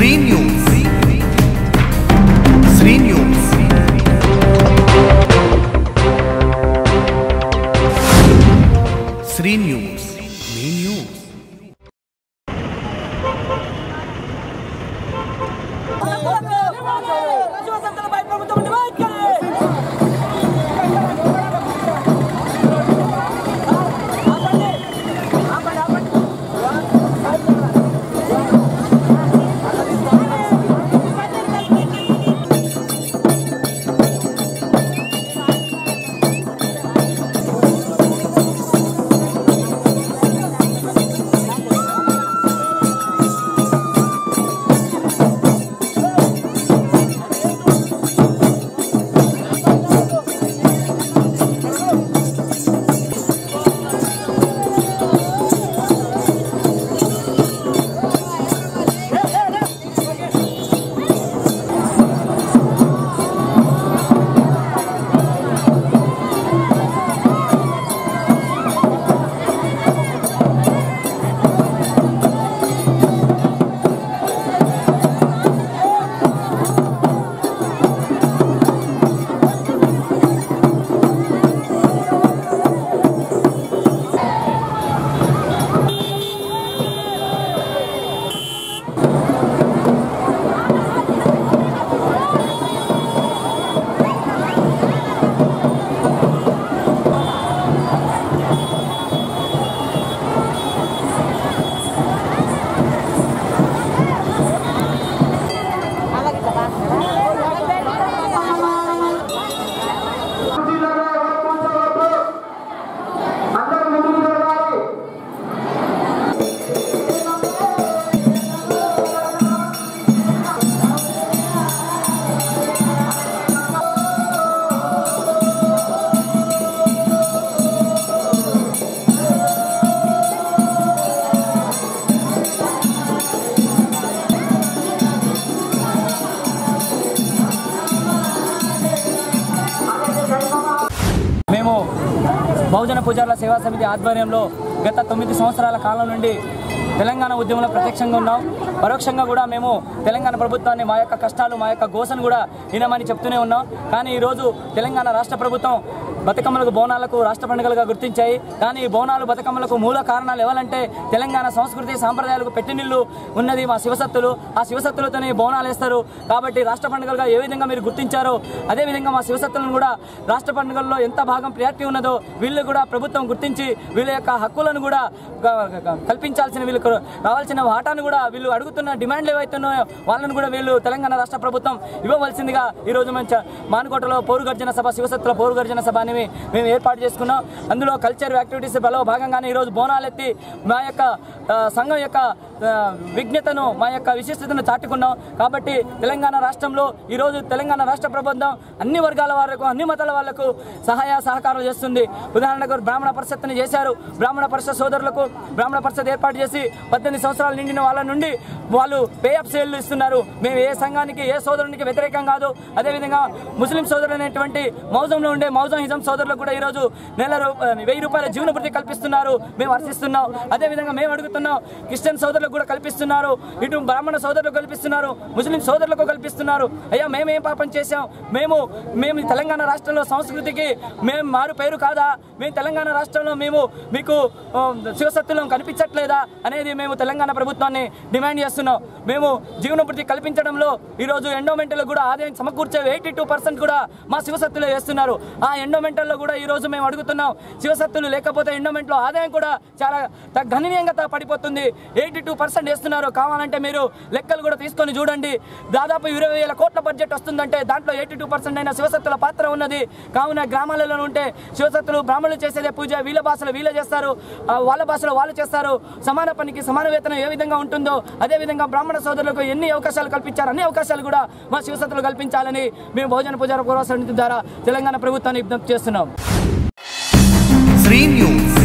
Shri news Sri news Sri news మీ news శివసత్తులపై ప్రభుత్వం డిమాండ్ చేయాలి. ఆపండి. ఆపండి, ఆపండి. మేము బహుజన పూజారుల సేవా సమితి ఆధ్వర్యంలో గత తొమ్మిది సంవత్సరాల కాలం నుండి తెలంగాణ ఉద్యమంలో ప్రత్యక్షంగా ఉన్నాం పరోక్షంగా కూడా మేము తెలంగాణ ప్రభుత్వాన్ని మా యొక్క కష్టాలు మా యొక్క గోసను కూడా వినమని చెప్తూనే ఉన్నాం కానీ ఈరోజు తెలంగాణ రాష్ట్ర ప్రభుత్వం బతుకమ్మలకు బోనాలకు రాష్ట్ర పండుగలుగా గుర్తించాయి కానీ ఈ బోనాలు బతుకమ్మలకు మూల కారణాలు ఎవరంటే తెలంగాణ సంస్కృతి సాంప్రదాయాలకు పెట్టినిల్లు ఉన్నది మా శివసత్తులు ఆ శివసత్తులతోనే బోనాలు వేస్తారు కాబట్టి రాష్ట్ర పండుగలుగా ఏ విధంగా మీరు గుర్తించారో అదే విధంగా మా శివసత్తులను కూడా రాష్ట్ర పండుగల్లో ఎంత భాగం ప్రియారిటీ ఉన్నదో వీళ్ళు కూడా ప్రభుత్వం గుర్తించి వీళ్ళ యొక్క హక్కులను కూడా గ- గ- కల్పించాల్సిన వీళ్ళకు రావాల్సిన వాటాను కూడా వీళ్ళు అడుగుతున్న డిమాండ్లు ఏవైతున్నాయో వాళ్ళని కూడా వీళ్ళు తెలంగాణ రాష్ట్ర ప్రభుత్వం ఇవ్వవలసిందిగా ఈ రోజు మేము చ- మానుకోటలో పౌరు గర్జన సభ శివసత్తుల పౌరు గర్జన సభ అని మేము ఏర్పాటు చేసుకున్నాం అందులో కల్చర్ యాక్టివిటీస్ లో భాగంగానే ఈరోజు బోనాలు ఎత్తి మా యొక్క ఆ, సంఘం యొక్క ఆ, విజ్ఞతను మా యొక్క విశిష్టతను చాటుకున్నాం కాబట్టి తెలంగాణ రాష్ట్రంలో ఈరోజు తెలంగాణ రాష్ట్ర ప్రభుత్వం అన్ని వర్గాల వాళ్లకు అన్ని మతాల వాళ్లకు సహాయ సహకారం చేస్తుంది ఉదాహరణకు బ్రాహ్మణ పరిషత్తుని చేశారు బ్రాహ్మణ పరిషత్ సోదరులకు బ్రాహ్మణ పరిషత్ ఏర్పాటు చేసి పద్దెనిమిది సంవత్సరాలు నిండిన వాళ్ళ నుండి వాళ్ళు పే అప్ సేల్లు ఇస్తున్నారు మేము ఏ సంఘానికి ఏ సోదరునికి వ్యతిరేకం కాదు అదేవిధంగా ముస్లిం సోదరులు అనేటువంటి మౌజంలో ఉండే మౌజం హిజం సోదరులకు కూడా ఈరోజు నెల రూ- వెయ్యి రూపాయల జీవన భృతి కల్పిస్తున్నారు మేము హర్షిస్తున్నాం అదేవిధంగా మేము అడుగుతున్నాం క్రిస్టియన్ సోదరులకు కూడా కల్పిస్తున్నారు ఇటు బ్రాహ్మణ సోదరులకు కల్పిస్తున్నారు ముస్లిం సోదరులకు కల్పిస్తున్నారు అయ్యా మేమేం పాపం చేశాం మేము మేము తెలంగాణ రాష్ట్రంలో సంస్కృతికి మేము మారు పేరు కాదా మేము తెలంగాణ రాష్ట్రంలో మేము మీకు ఆ, శివసత్తులం కనిపించట్లేదా అనేది మేము తెలంగాణ ప్రభుత్వాన్ని డిమాండ్ చేస్తున్నాం మేము జీవన భృతి కల్పించడంలో ఈరోజు ఎండోమెంటల్ కూడా ఆదాయం సమకూర్చే ఎయిటీ టూ పర్సెంట్ కూడా మా శివసత్తులే వేస్తున్నారు ఆ ఎండోమెంటల్లో కూడా ఈ రోజు మేము అడుగుతున్నాం శివసత్తులు లేకపోతే ఎండోమెంట్లో ఆదాయం కూడా చాలా త- గణనీయంగా త- పడిపోతుంది ఎయిటీ టూ పర్సెంట్ వేస్తున్నారు కావాలంటే మీరు లెక్కలు కూడా తీసుకొని చూడండి దాదాపు ఇరవై వేల కోట్ల బడ్జెట్ వస్తుందంటే దాంట్లో ఎయిటీ టూ పర్సెంట్ అయిన శివసత్తుల పాత్ర ఉన్నది కావున గ్రామాలలో ఉంటే శివసత్తులు బ్రాహ్మణులు చేసేదే పూజ వీళ్ళ భాషలో వీళ్ళ చేస్తారు ఆ, వాళ్ళ భాషలో వాళ్ళు చేస్తారు సమాన పనికి సమాన వేతనం ఏ విధంగా ఉంటుందో అదే విధంగా బ్రాహ్మణ సోదరులకు ఎన్ని అవకాశాలు కల్పించారు అన్ని అవకాశాలు కూడా మా శివసత్తులు కల్పించాలని మేము భోజన పూజార పూర్వ సమితి ద్వారా తెలంగాణ ప్రభుత్వాన్ని విజ్ఞప్తి చేస్తున్నాం శ్రీ న్యూస్